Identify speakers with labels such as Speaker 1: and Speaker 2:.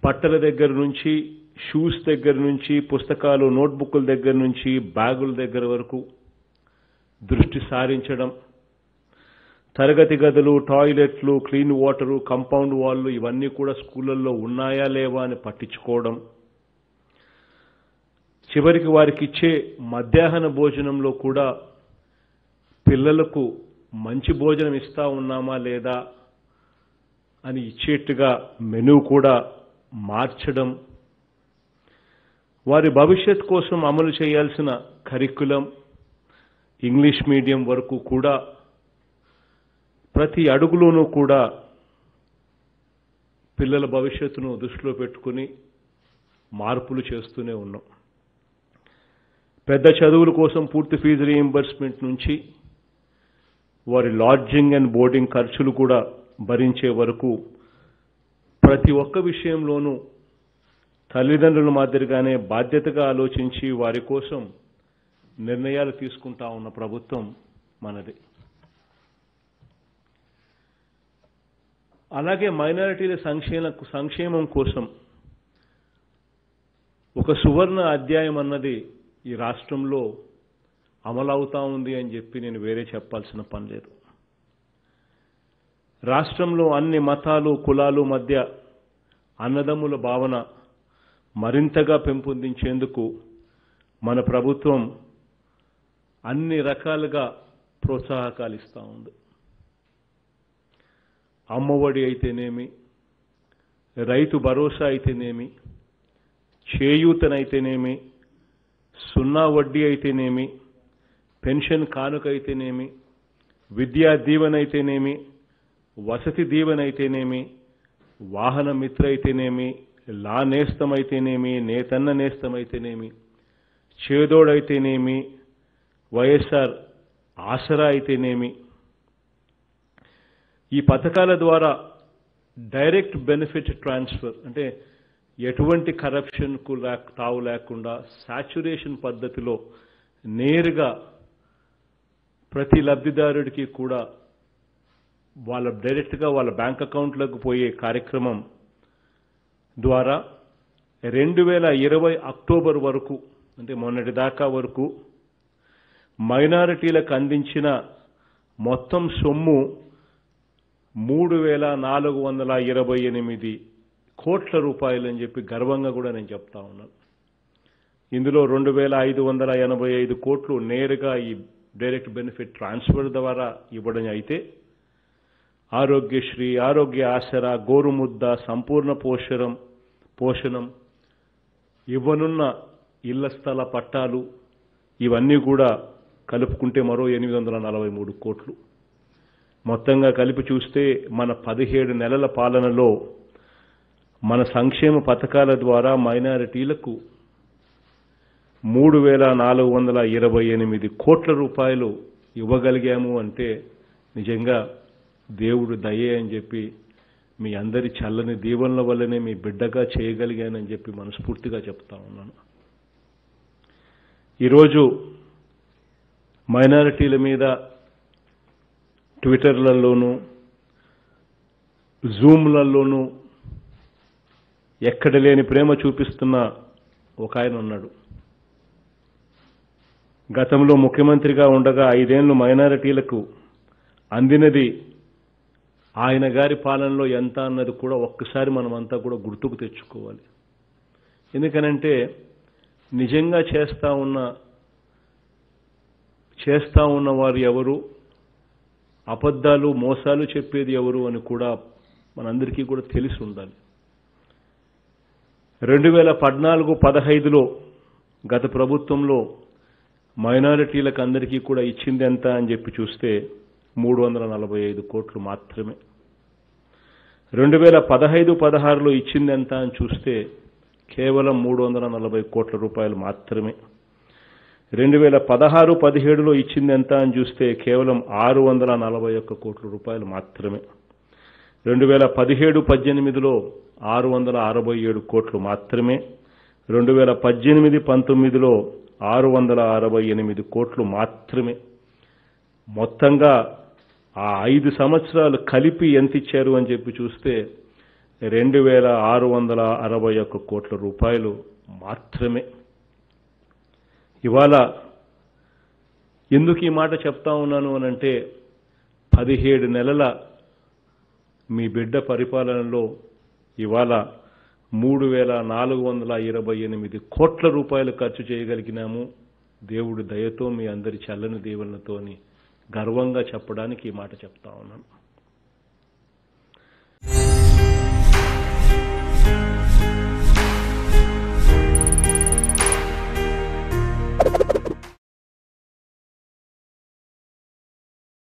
Speaker 1: బట్టల దగ్గర నుంచి షూస్ దగ్గర నుంచి పుస్తకాలు నోట్బుక్ల దగ్గర నుంచి బ్యాగుల దగ్గర వరకు దృష్టి సారించడం తరగతి గదులు టాయిలెట్లు క్లీన్ వాటరు కంపౌండ్ వాళ్ళు ఇవన్నీ కూడా స్కూళ్ళల్లో ఉన్నాయా లేవా అని పట్టించుకోవడం చివరికి వారికి ఇచ్చే మధ్యాహ్న భోజనంలో కూడా పిల్లలకు మంచి భోజనం ఇస్తా ఉన్నామా లేదా అని ఇచ్చేట్టుగా మెనూ కూడా మార్చడం వారి భవిష్యత్ కోసం అమలు చేయాల్సిన కరికులం ఇంగ్లీష్ మీడియం వరకు కూడా ప్రతి అడుగులోనూ కూడా పిల్లల భవిష్యత్తును దృష్టిలో పెట్టుకుని మార్పులు చేస్తూనే ఉన్నాం పెద్ద చదువుల కోసం పూర్తి ఫీజు రీయింబర్స్మెంట్ నుంచి వారి లాడ్జింగ్ అండ్ బోర్డింగ్ ఖర్చులు కూడా భరించే వరకు ప్రతి ఒక్క విషయంలోనూ తల్లిదండ్రుల మాదిరిగానే బాధ్యతగా ఆలోచించి వారి కోసం నిర్ణయాలు తీసుకుంటా ఉన్న ప్రభుత్వం మనది అలాగే మైనారిటీల సంక్షేమ సంక్షేమం కోసం ఒక సువర్ణ అధ్యాయం అన్నది ఈ రాష్ట్రంలో అమలవుతా ఉంది అని చెప్పి నేను వేరే చెప్పాల్సిన పని లేదు రాష్ట్రంలో అన్ని మతాలు కులాలు మధ్య అన్నదమ్ముల భావన మరింతగా పెంపొందించేందుకు మన ప్రభుత్వం అన్ని రకాలుగా ప్రోత్సాహకాలు ఇస్తూ ఉంది అమ్మఒడి అయితేనేమి రైతు భరోసా అయితేనేమి చేయూతనైతేనేమి సున్నా వడ్డీ అయితేనేమి పెన్షన్ కానుక అయితేనేమి విద్యా దీవెన అయితేనేమి వసతి దీవెన అయితేనేమి వాహన మిత్ర అయితేనేమి లా నేస్తం అయితేనేమి నేతన్న నేస్తం అయితేనేమి చేదోడైతేనేమి వైఎస్ఆర్ ఆసరా అయితేనేమి ఈ పథకాల ద్వారా డైరెక్ట్ బెనిఫిట్ ట్రాన్స్ఫర్ అంటే ఎటువంటి కరప్షన్కు లేక తావు లేకుండా సాచురేషన్ పద్ధతిలో నేరుగా ప్రతి లబ్ధిదారుడికి కూడా వాళ్ళ డైరెక్ట్గా వాళ్ళ బ్యాంక్ అకౌంట్లకు పోయే కార్యక్రమం ద్వారా రెండు వేల ఇరవై అక్టోబర్ వరకు అంటే మొన్నటి దాకా వరకు మైనారిటీలకు అందించిన మొత్తం సొమ్ము మూడు వేల నాలుగు వందల ఇరవై ఎనిమిది కోట్ల రూపాయలు అని చెప్పి గర్వంగా కూడా నేను చెప్తా ఉన్నాను ఇందులో రెండు వేల ఐదు వందల ఎనభై ఐదు కోట్లు నేరుగా ఈ డైరెక్ట్ బెనిఫిట్ ట్రాన్స్ఫర్ ద్వారా ఇవ్వడం అయితే ఆరోగ్యశ్రీ ఆరోగ్య ఆసరా గోరుముద్ద సంపూర్ణ పోషణం పోషణం ఇవ్వనున్న ఇళ్ల స్థల పట్టాలు ఇవన్నీ కూడా కలుపుకుంటే మరో ఎనిమిది వందల నలభై మూడు కోట్లు మొత్తంగా కలిపి చూస్తే మన పదిహేడు నెలల పాలనలో మన సంక్షేమ పథకాల ద్వారా మైనారిటీలకు మూడు వేల నాలుగు వందల ఇరవై ఎనిమిది కోట్ల రూపాయలు ఇవ్వగలిగాము అంటే నిజంగా దేవుడు దయే అని చెప్పి మీ అందరి చల్లని దీవెనల వల్లనే మీ బిడ్డగా చేయగలిగానని చెప్పి మనస్ఫూర్తిగా చెప్తా ఉన్నాను ఈరోజు మైనారిటీల మీద ట్విట్టర్లలోనూ జూమ్లలోనూ ఎక్కడ లేని ప్రేమ చూపిస్తున్న ఒక ఆయన ఉన్నాడు గతంలో ముఖ్యమంత్రిగా ఉండగా ఐదేళ్లు మైనారిటీలకు అందినది ఆయన గారి పాలనలో ఎంత అన్నది కూడా ఒక్కసారి మనం అంతా కూడా గుర్తుకు తెచ్చుకోవాలి ఎందుకనంటే నిజంగా చేస్తా ఉన్న చేస్తా ఉన్న వారు ఎవరు అబద్ధాలు మోసాలు చెప్పేది ఎవరు అని కూడా మనందరికీ కూడా తెలిసి ఉండాలి రెండు వేల పద్నాలుగు పదహైదులో గత ప్రభుత్వంలో మైనారిటీలకు అందరికీ కూడా ఇచ్చింది ఎంత అని చెప్పి చూస్తే మూడు వందల నలభై ఐదు కోట్లు మాత్రమే రెండు వేల పదహైదు పదహారులో ఇచ్చింది ఎంత అని చూస్తే కేవలం మూడు వందల నలభై కోట్ల రూపాయలు మాత్రమే రెండు వేల పదహారు పదిహేడులో ఇచ్చింది ఎంత అని చూస్తే కేవలం ఆరు వందల నలభై ఒక్క కోట్ల రూపాయలు మాత్రమే రెండు వేల పదిహేడు పద్దెనిమిదిలో ఆరు వందల అరవై ఏడు కోట్లు మాత్రమే రెండు వేల పద్దెనిమిది పంతొమ్మిదిలో ఆరు వందల అరవై ఎనిమిది కోట్లు మాత్రమే మొత్తంగా ఆ ఐదు సంవత్సరాలు కలిపి ఎంత ఇచ్చారు అని చెప్పి చూస్తే రెండు వేల ఆరు వందల అరవై ఒక్క కోట్ల రూపాయలు మాత్రమే ఇవాళ ఎందుకు ఈ మాట చెప్తా ఉన్నాను అనంటే పదిహేడు నెలల మీ బిడ్డ పరిపాలనలో ఇవాళ మూడు వేల నాలుగు వందల ఇరవై ఎనిమిది కోట్ల రూపాయలు ఖర్చు చేయగలిగినాము దేవుడి దయతో మీ అందరి చల్లని దీవెనలతో అని గర్వంగా చెప్పడానికి ఈ మాట చెప్తా ఉన్నాను